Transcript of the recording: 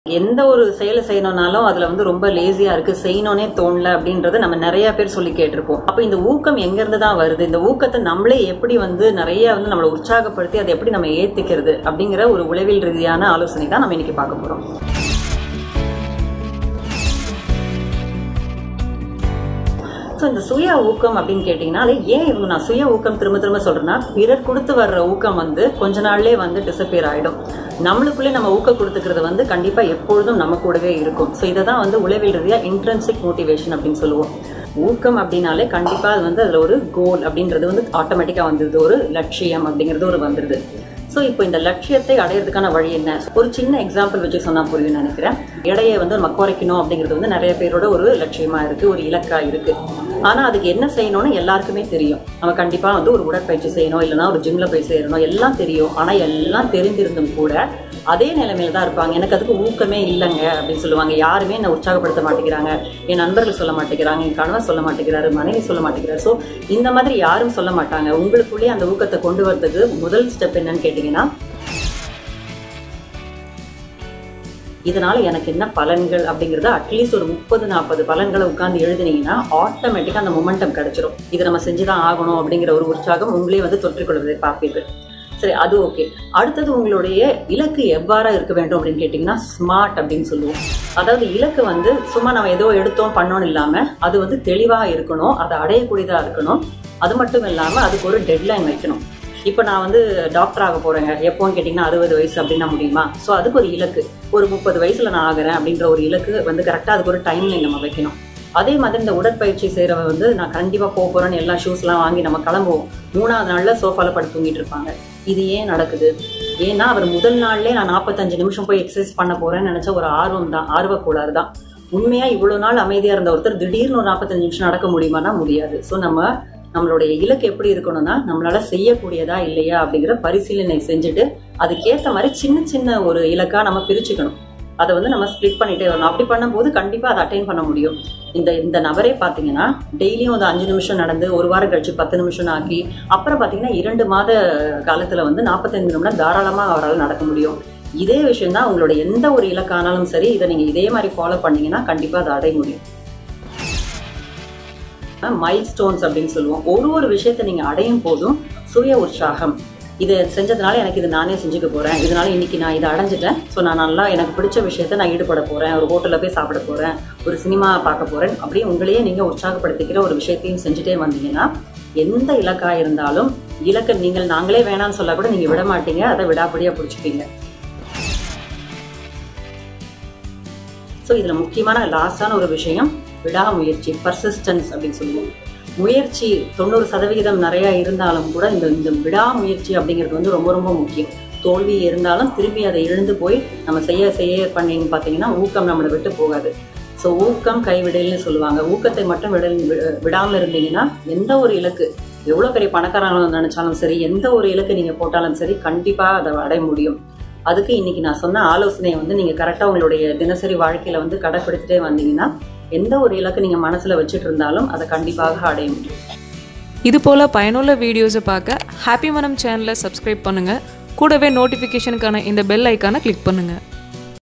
எந்த ஒரு செயலை செய்யணும்னாலும் அதுல வந்து ரொம்ப லேசியா இருக்கு செய்யணும்னே தோணல அப்படின்றத நம்ம நிறைய பேர் சொல்லி கேட்டிருப்போம் அப்ப இந்த ஊக்கம் எங்க இருந்து தான் வருது இந்த ஊக்கத்தை நம்மளே எப்படி வந்து நிறைய வந்து நம்மளை உற்சாகப்படுத்தி அதை எப்படி நம்ம ஏத்துக்கிறது அப்படிங்கிற ஒரு உளவியல் ரீதியான ஆலோசனை தான் நம்ம இன்னைக்கு பார்க்க போறோம் ஸோ இந்த சுய ஊக்கம் அப்படின்னு கேட்டிங்கன்னா அது ஏன் இவங்க நான் சுய ஊக்கம் திரும்ப திரும்ப சொல்றேன்னா பிறர் கொடுத்து வர்ற ஊக்கம் வந்து கொஞ்ச நாள்லயே வந்து டிசப்பியர் ஆயிடும் நம்மளுக்குள்ளே நம்ம ஊக்கம் கொடுத்துக்கிறது வந்து கண்டிப்பா எப்பொழுதும் நம்ம கூடவே இருக்கும் ஸோ இதை தான் வந்து உளவியல் ரீதியா இன்ட்ரென்சிக் மோட்டிவேஷன் அப்படின்னு சொல்லுவோம் ஊக்கம் அப்படின்னாலே கண்டிப்பா அது வந்து அதுல ஒரு கோல் அப்படின்றது வந்து ஆட்டோமேட்டிக்கா வந்துருது ஒரு லட்சியம் அப்படிங்கிறது ஒரு வந்துருது ஸோ இப்போ இந்த லட்சியத்தை அடையிறதுக்கான வழி என்ன ஒரு சின்ன எக்ஸாம்பிள் வச்சு சொன்னா புரியும் நினைக்கிறேன் எடையை வந்து நம்ம குறைக்கணும் அப்படிங்கிறது வந்து நிறைய பேரோட ஒரு லட்சியமா இருக்கு ஒரு இலக்கா இருக்கு ஆனா அதுக்கு என்ன செய்யணும்னு எல்லாருக்குமே தெரியும் நம்ம கண்டிப்பா வந்து ஒரு உடற்பயிற்சி செய்யணும் இல்லைன்னா ஒரு ஜிம்ல போய் சேரணும் எல்லாம் தெரியும் ஆனா எல்லாம் தெரிந்திருந்தும் கூட அதே நிலைமையில தான் இருப்பாங்க எனக்கு அதுக்கு ஊக்கமே இல்லைங்க அப்படின்னு சொல்லுவாங்க யாருமே என்னை உற்சாகப்படுத்த மாட்டேங்கிறாங்க என் நண்பர்கள் சொல்ல மாட்டேங்கிறாங்க என் கணவர் சொல்ல மாட்டேங்கிறாரு மனைவி சொல்ல மாட்டேங்கிறாரு ஸோ இந்த மாதிரி யாரும் சொல்ல மாட்டாங்க உங்களுக்குள்ளேயே அந்த ஊக்கத்தை கொண்டு வரதுக்கு முதல் ஸ்டெப் என்னன்னு கேட்டிங்கன்னா இதனால எனக்கு என்ன பலன்கள் அப்படிங்கறத அட்லீஸ்ட் ஒரு முப்பது நாற்பது பலன்களை உட்கார்ந்து எழுதினீங்கன்னா ஆட்டோமேட்டிக்கா அந்த மொமெண்டம் கிடைச்சிரும் இதை நம்ம செஞ்சுதான் ஆகணும் அப்படிங்கிற ஒரு உற்சாகம் உங்களே வந்து தொற்றிக்கொள்வதை பார்ப்பீர்கள் சரி அது ஓகே அடுத்தது உங்களுடைய இலக்கு எவ்வாறா இருக்க வேண்டும் அப்படின்னு கேட்டிங்கன்னா ஸ்மார்ட் அப்படின்னு சொல்லுவோம் அதாவது இலக்கு வந்து சும்மா நம்ம ஏதோ எடுத்தோம் பண்ணோம்னு இல்லாம அது வந்து தெளிவா இருக்கணும் அதை அடையக்கூடியதா இருக்கணும் அது மட்டும் இல்லாம அதுக்கு ஒரு டெட்லைன் வைக்கணும் இப்போ நான் வந்து டாக்டர் ஆக போறேங்க எப்போன்னு கேட்டிங்கன்னா அறுபது வயசு அப்படின்னா முடியுமா ஸோ அதுக்கு ஒரு இலக்கு ஒரு முப்பது வயசுல நான் ஆகிறேன் அப்படின்ற ஒரு இலக்கு வந்து கரெக்டாக அதுக்கு ஒரு டைம்லைன் நம்ம வைக்கணும் அதே மாதிரி இந்த உடற்பயிற்சி செய்கிறவ வந்து நான் கண்டிப்பாக போக போகிறேன்னு எல்லா ஷூஸ்லாம் வாங்கி நம்ம கிளம்புவோம் மூணாவது நாளில் சோஃபாவில் படுத்து தூங்கிட்டு இருப்பாங்க இது ஏன் நடக்குது ஏன்னா அவர் முதல் நாள்லேயே நான் நாற்பத்தஞ்சு நிமிஷம் போய் எக்ஸசைஸ் பண்ண போறேன்னு நினைச்ச ஒரு ஆர்வம் தான் ஆர்வக்கூடாது தான் உண்மையா இவ்வளவு நாள் அமைதியா இருந்த ஒருத்தர் திடீர்னு ஒரு நாற்பத்தஞ்சு நிமிஷம் நடக்க முடியுமானா முடியாது ஸோ நம்ம நம்மளுடைய இலக்கு எப்படி இருக்கணும்னா நம்மளால செய்யக்கூடியதா இல்லையா அப்படிங்கிற பரிசீலனை செஞ்சுட்டு அதுக்கேற்ற மாதிரி சின்ன சின்ன ஒரு இலக்கா நம்ம பிரிச்சுக்கணும் அதை வந்து நம்ம ஸ்ப்ளிட் பண்ணிட்டே வரணும் அப்படி பண்ணும்போது கண்டிப்பா அதை அட்டைன் பண்ண முடியும் இந்த இந்த நபரே பாத்தீங்கன்னா டெய்லியும் ஒரு அஞ்சு நிமிஷம் நடந்து ஒரு வாரம் கழிச்சு பத்து நிமிஷம் ஆக்கி அப்புறம் பாத்தீங்கன்னா இரண்டு மாத காலத்துல வந்து நாற்பத்தைந்து நிமிடம் தாராளமா அவரால் நடக்க முடியும் இதே விஷயம் தான் உங்களோட எந்த ஒரு இலக்கானாலும் சரி இதை நீங்க இதே மாதிரி ஃபாலோ பண்ணீங்கன்னா கண்டிப்பா அதை அடைய முடியும் மைல் ஸ்டோன்ஸ் அப்படின்னு சொல்லுவோம் ஒரு ஒரு விஷயத்தை நீங்க அடையும் போதும் சுய உற்சாகம் இது செஞ்சதுனால எனக்கு இது நானே செஞ்சுக்க போறேன் இதனால இன்னைக்கு நான் இதை அடைஞ்சிட்டேன் ஸோ நான் நல்லா எனக்கு பிடிச்ச விஷயத்த நான் ஈடுபட போறேன் ஒரு ஹோட்டல்ல போய் சாப்பிட போறேன் ஒரு சினிமா பார்க்க போறேன் அப்படியே உங்களையே நீங்க உற்சாகப்படுத்திக்கிற ஒரு விஷயத்தையும் செஞ்சுட்டே வந்தீங்கன்னா எந்த இலக்கா இருந்தாலும் இலக்கை நீங்கள் நாங்களே வேணாம்னு சொல்ல கூட நீங்க விட மாட்டீங்க அதை விடாப்படியா பிடிச்சிப்பீங்க ஸோ இதுல முக்கியமான லாஸ்டான ஒரு விஷயம் விடாமுயற்சி பர்சிஸ்டன்ஸ் அப்படின்னு சொல்லுவோம் முயற்சி தொண்ணூறு சதவிகிதம் நிறைய இருந்தாலும் கூட இந்த இந்த விடாமுயற்சி அப்படிங்கிறது வந்து ரொம்ப ரொம்ப முக்கியம் தோல்வி இருந்தாலும் திரும்பி அதை இழந்து போய் நம்ம செய்ய செய்ய பண்ணீங்க பார்த்தீங்கன்னா ஊக்கம் நம்மளை விட்டு போகாது ஸோ ஊக்கம் கைவிடல்னு சொல்லுவாங்க ஊக்கத்தை மட்டும் விடல் விடாமல் இருந்தீங்கன்னா எந்த ஒரு இலக்கு எவ்வளோ பெரிய பணக்காரங்க நினைச்சாலும் சரி எந்த ஒரு இலக்கு நீங்கள் போட்டாலும் சரி கண்டிப்பாக அதை அடைய முடியும் அதுக்கு இன்னைக்கு நான் சொன்ன ஆலோசனையை வந்து நீங்கள் கரெக்டாக உங்களுடைய தினசரி வாழ்க்கையில் வந்து கடைப்பிடிச்சிட்டே வந்தீங்கன்னா எந்த ஒரு இலக்கு நீங்கள் மனசில் வச்சுட்டு இருந்தாலும் அதை கண்டிப்பாக அடைய முடியும் இது போல் பயனுள்ள வீடியோஸை பார்க்க ஹாப்பி மனம் சேனலை சப்ஸ்கிரைப் பண்ணுங்கள் கூடவே நோட்டிஃபிகேஷனுக்கான இந்த பெல் ஐக்கானை கிளிக் பண்ணுங்கள்